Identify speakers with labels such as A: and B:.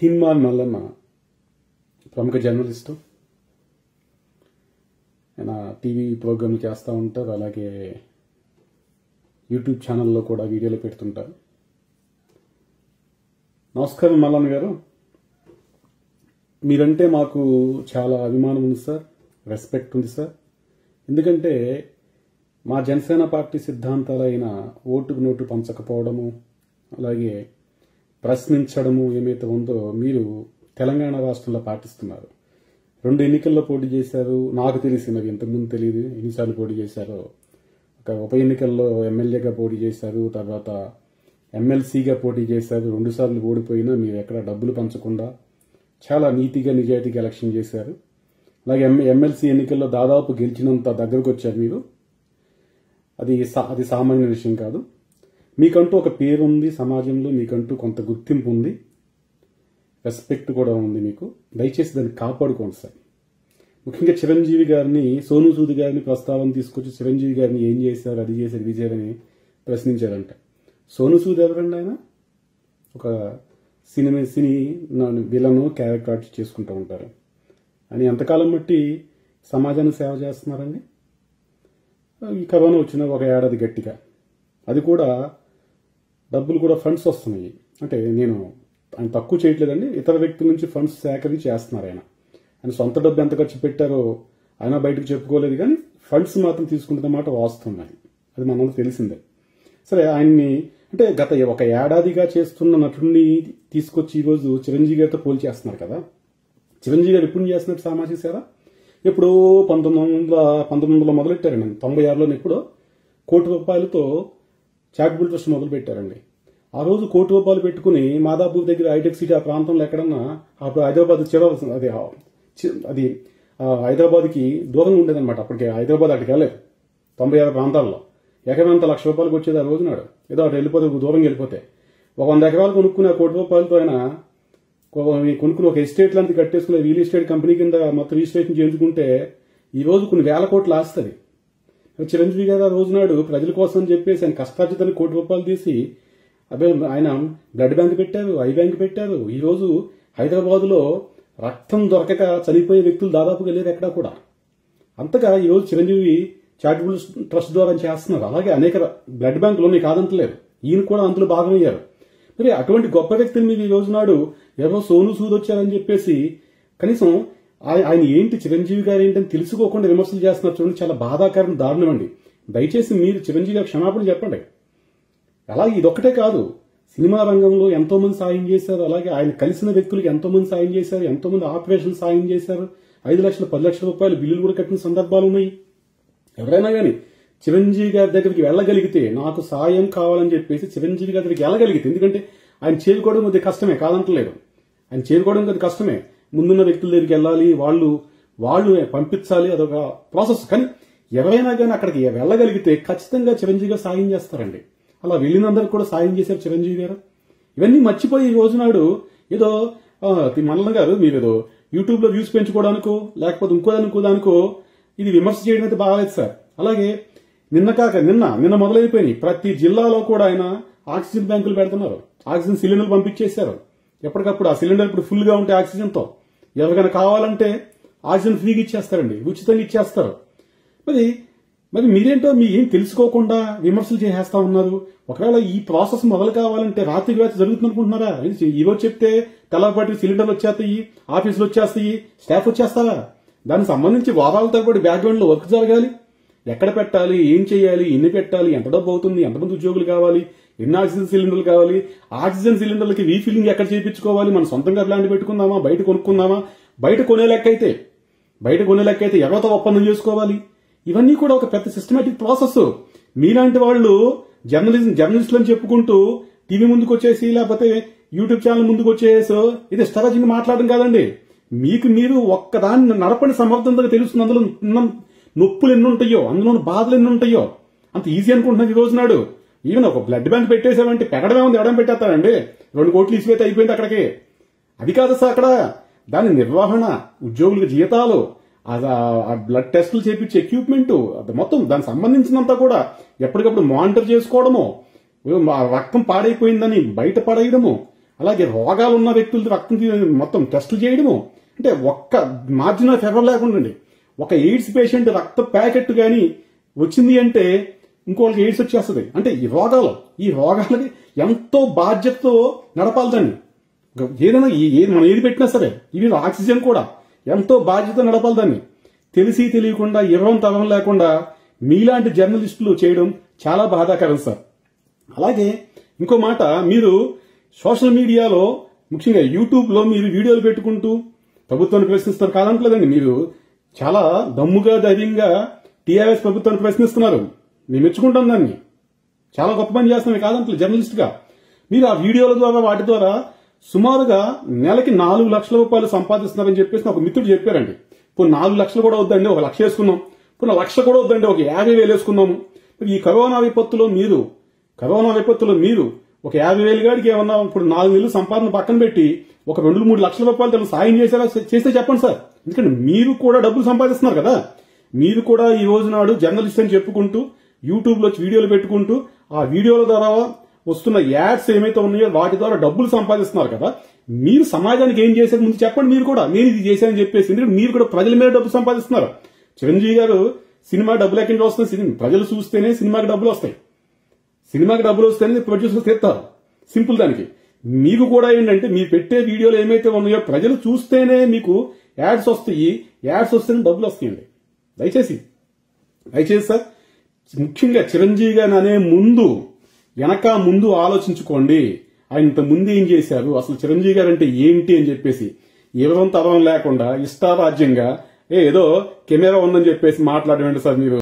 A: తీన్మార్ మల్లన్న ప్రముఖ జర్నలిస్టు ఆయన టీవీ ప్రోగ్రాంలు చేస్తూ ఉంటారు అలాగే యూట్యూబ్ ఛానల్లో కూడా వీడియోలు పెడుతుంటారు నమస్కారం మల్లన్న గారు మీరంటే మాకు చాలా అభిమానం ఉంది సార్ రెస్పెక్ట్ ఉంది సార్ ఎందుకంటే మా జనసేన పార్టీ సిద్ధాంతాలైన ఓటుకు నోటు పంచకపోవడము అలాగే ప్రశ్నించడము ఏమైతే ఉందో మీరు తెలంగాణ రాష్ట్రంలో పాటిస్తున్నారు రెండు ఎన్నికల్లో పోటీ చేశారు నాకు తెలిసి నాకు ఇంతకుముందు తెలియదు ఎన్నిసార్లు పోటీ చేశారో ఒక ఉప ఎన్నికల్లో ఎమ్మెల్యేగా పోటీ చేశారు తర్వాత ఎమ్మెల్సీగా పోటీ చేశారు రెండుసార్లు ఓడిపోయినా మీరు ఎక్కడ డబ్బులు పంచకుండా చాలా నీతిగా నిజాయితీగా ఎలక్షన్ చేశారు అలాగే ఎమ్ ఎమ్మెల్సీ ఎన్నికల్లో దాదాపు గెలిచినంత దగ్గరకు వచ్చారు మీరు అది సా- అది సామాన్య విషయం కాదు మీకంటూ ఒక పేరు ఉంది సమాజంలో మీకంటూ కొంత గుర్తింపు ఉంది రెస్పెక్ట్ కూడా ఉంది మీకు దయచేసి దాన్ని కాపాడుకోండి సార్ ముఖ్యంగా చిరంజీవి గారిని సోను సూద్ గారిని ప్రస్తావన తీసుకొచ్చి చిరంజీవి గారిని ఏం చేశారు అది చేశారు ఇది చేశారని ప్రశ్నించారంట సోను సూద్ ఎవరండి ఆయన ఒక సినిమా సినీ విలను క్యారెక్టర్ ఆర్టిస్ట్ చేసుకుంటూ ఉంటారు అని ఎంతకాలం బట్టి సమాజానికి సేవ చేస్తున్నారండి ఈ కరోనా వచ్చిన ఒక ఏడాది గట్టిగా అది కూడా డబ్బులు కూడా ఫండ్స్ వస్తున్నాయి అంటే నేను ఆయన తక్కువ చేయట్లేదండి ఇతర వ్యక్తుల నుంచి ఫండ్స్ సేకరించి చేస్తున్నారు ఆయన ఆయన సొంత డబ్బు ఎంత ఖర్చు పెట్టారో ఆయన బయటకు చెప్పుకోలేదు కానీ ఫండ్స్ మాత్రం తీసుకుంటున్న మాట వాస్తవం అది అది మనకు తెలిసిందే సరే ఆయన్ని అంటే గత ఒక ఏడాదిగా చేస్తున్న నటుడిని తీసుకొచ్చి ఈరోజు చిరంజీవి గారితో పోల్చేస్తున్నారు కదా చిరంజీవి గారు ఎప్పుడు చేస్తున్నట్టు సామాజిక సేవ ఎప్పుడో పంతొమ్మిది వందల పంతొమ్మిది వందల మొదలెట్టారండి తొంభై ఆరులో ఎప్పుడో కోటి రూపాయలతో చారిటబుల్ ట్రస్ట్ మొదలు పెట్టారండి ఆ రోజు కోటి రూపాయలు పెట్టుకుని మాదాపూర్ దగ్గర హైటెక్ సిటీ ఆ ప్రాంతంలో ఎక్కడన్నా అప్పుడు హైదరాబాద్ చివరి అది ఆ, చి- అది ఆ, హైదరాబాద్కి దూరంగా ఉండేదన్నమాట అప్పటికి హైదరాబాద్ అక్కడికి వెళ్ళలేదు తొంభై ఆరు ప్రాంతాల్లో ఎకరంత లక్ష రూపాయలకు వచ్చేది ఆ రోజు నాడు ఏదో అటు వెళ్ళిపోతే దూరం వెళ్ళిపోతే ఒక వంద ఎకరాలు కొనుక్కుని ఆ కోటి రూపాయలతో ఆయన కొ- కొనుక్కుని ఒక ఎస్టేట్ లాంటిది కట్టేసుకుని రియల్ ఎస్టేట్ కంపెనీ కింద మొత్తం రిజిస్ట్రేషన్ చేయించుకుంటే ఈ రోజు కొన్ని వేల కోట్లు ఆస్తుంది చిరంజీవి గారు ఆ రోజునాడు ప్రజల కోసం అని చెప్పేసి ఆయన కష్టార్జితని కోటి రూపాయలు తీసి అదే ఆయన బ్లడ్ బ్యాంక్ పెట్టారు ఐ బ్యాంక్ పెట్టారు ఈ రోజు హైదరాబాద్ లో రక్తం దొరకక చనిపోయే వ్యక్తులు దాదాపుగా లేరు ఎక్కడా కూడా అంతగా ఈ రోజు చిరంజీవి చారిటబుల్ ట్రస్ట్ ద్వారా చేస్తున్నారు అలాగే అనేక బ్లడ్ బ్యాంకులు ఉన్నాయి కాదంటలేదు ఈయన కూడా అందులో భాగమయ్యారు మరి అటువంటి గొప్ప వ్యక్తిని మీరు ఈ రోజు నాడు ఎవరో సోను సూద్ వచ్చారని చెప్పేసి కనీసం ఆయ- ఆయన ఏంటి చిరంజీవి గారు ఏంటని తెలుసుకోకుండా విమర్శలు చేస్తున్నారు చూడండి చాలా బాధాకరం దారుణం అండి దయచేసి మీరు చిరంజీవి గారు క్షమాపణ చెప్పండి అలాగే ఇదొక్కటే కాదు సినిమా రంగంలో ఎంతో మంది సాయం చేశారు అలాగే ఆయన కలిసిన వ్యక్తులకు ఎంతో మంది సాయం చేశారు ఎంతో మంది ఆపరేషన్ సాయం చేశారు ఐదు లక్షలు పది లక్షల రూపాయలు బిల్లులు కూడా కట్టిన సందర్భాలు ఉన్నాయి ఎవరైనా కానీ చిరంజీవి గారి దగ్గరికి వెళ్ళగలిగితే నాకు సాయం కావాలని చెప్పేసి చిరంజీవి గారి దగ్గరికి వెళ్ళగలిగితే ఎందుకంటే ఆయన చేరుకోవడం కొద్ది కష్టమే కాదంటలేదు ఆయన చేరుకోవడం కొద్ది కష్టమే ముందున్న వ్యక్తుల దగ్గరికి వెళ్ళాలి వాళ్ళు వాళ్ళు పంపించాలి అదొక ప్రాసెస్ కానీ ఎవరైనా కానీ అక్కడికి వెళ్ళగలిగితే ఖచ్చితంగా చిరంజీవి గారు సాయం చేస్తారండి అలా వెళ్ళినందరికి కూడా సాయం చేశారు చిరంజీవి గారు ఇవన్నీ మర్చిపోయి ఈ రోజు నాడు ఏదో ఆ, మల్లన్న గారు మీరు ఏదో యూట్యూబ్ లో వ్యూస్ పెంచుకోవడానికో లేకపోతే ఇంకో దానికో దానికో ఇది విమర్శ చేయడం అయితే బాగాలేదు సార్ అలాగే నిన్న కాక నిన్న నిన్న మొదలైపోయినాయి ప్రతి జిల్లాలో కూడా ఆయన ఆక్సిజన్ బ్యాంకులు పెడుతున్నారు ఆక్సిజన్ సిలిండర్లు పంపించేశారు ఎప్పటికప్పుడు ఆ సిలిండర్ ఇప్పుడు ఫుల్ గా ఉంటే ఆక్సిజన్ తో ఎవరికైనా కావాలంటే ఆక్సిజన్ ఫ్రీగా ఇచ్చేస్తారండి ఉచితంగా ఇచ్చేస్తారు మరి మరి మీరేంటో మీ ఏం తెలుసుకోకుండా విమర్శలు చేసేస్తా ఉన్నారు ఒకవేళ ఈ ప్రాసెస్ మొదలు కావాలంటే రాత్రి రాత్రి జరుగుతుంది అనుకుంటున్నారా ఏంటి ఈ రోజు చెప్తే తెల్లపాటి సిలిండర్లు వచ్చేస్తాయి ఆఫీసులు వచ్చేస్తాయి స్టాఫ్ వచ్చేస్తారా దానికి సంబంధించి వారాల తరబడి బ్యాక్గ్రౌండ్ లో వర్క్ జరగాలి ఎక్కడ పెట్టాలి ఏం చేయాలి ఎన్ని పెట్టాలి ఎంత డబ్బు అవుతుంది ఎంతమంది ఉద్యోగులు కావాలి ఎన్ని ఆక్సిజన్ సిలిండర్లు కావాలి ఆక్సిజన్ సిలిండర్లకి రీఫిల్లింగ్ ఎక్కడ చేయించుకోవాలి మనం సొంతంగా ప్లాంట్ పెట్టుకుందామా బయట కొనుక్కుందామా బయట కొనే లెక్క అయితే బయట కొనే లెక్క అయితే ఎవరితో ఒప్పందం చేసుకోవాలి ఇవన్నీ కూడా ఒక పెద్ద సిస్టమేటిక్ ప్రాసెస్ మీలాంటి వాళ్ళు జర్నలిజం జర్నలిస్టులు అని చెప్పుకుంటూ టీవీ ముందుకు వచ్చేసి లేకపోతే యూట్యూబ్ ఛానల్ ముందుకు వచ్చేసి ఇది ఇష్టారాజ్యంగా మాట్లాడడం కాదండి మీకు మీరు ఒక్కదాన్ని నడపని సమర్థంగా తెలుస్తుంది అందులో ఉన్న నొప్పులు ఎన్ని ఉంటాయో అందులో ఉన్న బాధలు ఎన్ని ఉంటాయో అంత ఈజీ అనుకుంటున్నారు ఈ రోజు నాడు ఈవెన్ ఒక బ్లడ్ బ్యాంక్ పెట్టేసామంటే పెట్టడమే ఉంది ఎవడం పెట్టేస్తారండి రెండు కోట్లు ఇసుకైతే అయిపోయింది అక్కడికి అది కాదు సార్ అక్కడ దాని నిర్వహణ ఉద్యోగులకు జీతాలు అది ఆ- ఆ బ్లడ్ టెస్టులు చేపించే ఎక్విప్మెంట్ అది మొత్తం దానికి సంబంధించినంత కూడా ఎప్పటికప్పుడు మానిటర్ చేసుకోవడము ఆ రక్తం పాడైపోయిందని బయట పడేయడము అలాగే రోగాలు ఉన్న వ్యక్తులతో రక్తం తీ- మొత్తం టెస్టులు చేయడము అంటే ఒక్క మార్జిన్ ఆఫ్ ఎర్రర్ లేకుండా అండి. ఒక ఎయిడ్స్ పేషెంట్ రక్త ప్యాకెట్ కానీ వచ్చింది అంటే ఇంకోళ్ళకి ఎయిడ్స్ వచ్చేస్తుంది అంటే ఈ రోగాలు ఈ రోగాలకి ఎంతో బాధ్యతతో నడపాలి దాన్ని ఏదైనా ఈ- ఏది మనం ఏది పెట్టినా సరే ఇవి ఆక్సిజన్ కూడా ఎంతో బాధ్యత నడపాలి దాన్ని తెలిసి తెలియకుండా ఇవ్వం తరం లేకుండా మీలాంటి జర్నలిస్టులు చేయడం చాలా బాధాకరం సార్ అలాగే ఇంకో మాట మీరు సోషల్ మీడియాలో ముఖ్యంగా యూట్యూబ్లో మీరు వీడియోలు పెట్టుకుంటూ ప్రభుత్వాన్ని ప్రశ్నిస్తారు కాదంటలేదండి మీరు చాలా దమ్ముగా ధైర్యంగా టీఆర్ఎస్ ప్రభుత్వాన్ని ప్రశ్నిస్తున్నారు మేము మెచ్చుకుంటాం దాన్ని చాలా గొప్ప పని చేస్తున్నాం కాదంటే జర్నలిస్ట్ గా మీరు ఆ వీడియోల ద్వారా వాటి ద్వారా సుమారుగా నెలకి నాలుగు లక్షల రూపాయలు సంపాదిస్తున్నారని చెప్పేసి ఒక మిత్రుడు చెప్పారండి ఇప్పుడు నాలుగు లక్షలు కూడా వద్దండి ఒక లక్ష వేసుకున్నాం ఇప్పుడు లక్ష కూడా వద్దండి ఒక యాభై వేలు వేసుకున్నాము ఇప్పుడు ఈ కరోనా విపత్తులో మీరు కరోనా విపత్తులో మీరు ఒక యాభై వేలు గాడికి ఏమన్నా ఇప్పుడు నాలుగు నెలలు సంపాదన పక్కన పెట్టి ఒక రెండు మూడు లక్షల రూపాయలు తను సాయం చేశారా చేస్తే చెప్పండి సార్ ఎందుకంటే మీరు కూడా డబ్బులు సంపాదిస్తున్నారు కదా మీరు కూడా ఈ రోజు నాడు జర్నలిస్ట్ అని చెప్పుకుంటూ యూట్యూబ్ లో వీడియోలు పెట్టుకుంటూ ఆ వీడియోల ద్వారా వస్తున్న యాడ్స్ ఏమైతే ఉన్నాయో వాటి ద్వారా డబ్బులు సంపాదిస్తున్నారు కదా మీరు సమాజానికి ఏం చేసేది ముందు చెప్పండి మీరు కూడా నేను ఇది చేశానని చెప్పేసి ఎందుకంటే మీరు కూడా ప్రజల మీద డబ్బులు సంపాదిస్తున్నారు చిరంజీవి గారు సినిమా డబ్బులు ఎక్కడి నుంచి వస్తుంది సినిమా ప్రజలు చూస్తేనే సినిమాకి డబ్బులు వస్తాయి సినిమాకి డబ్బులు వస్తేనే ప్రొడ్యూసర్స్ తెస్తారు సింపుల్ దానికి మీకు కూడా ఏంటంటే మీరు పెట్టే వీడియోలు ఏమైతే ఉన్నాయో ప్రజలు చూస్తేనే మీకు యాడ్స్ వస్తాయి యాడ్స్ వస్తేనే డబ్బులు వస్తాయండి దయచేసి దయచేసి సార్ ముఖ్యంగా చిరంజీవి గారిని అనే ముందు వెనక ముందు ఆలోచించుకోండి ఆయన ఇంత ముందు ఏం చేశారు అసలు చిరంజీవి గారు అంటే ఏంటి అని చెప్పేసి ఎవరం తరం లేకుండా ఇష్టారాజ్యంగా ఏ ఏదో కెమెరా ఉందని చెప్పేసి మాట్లాడమండి సార్ మీరు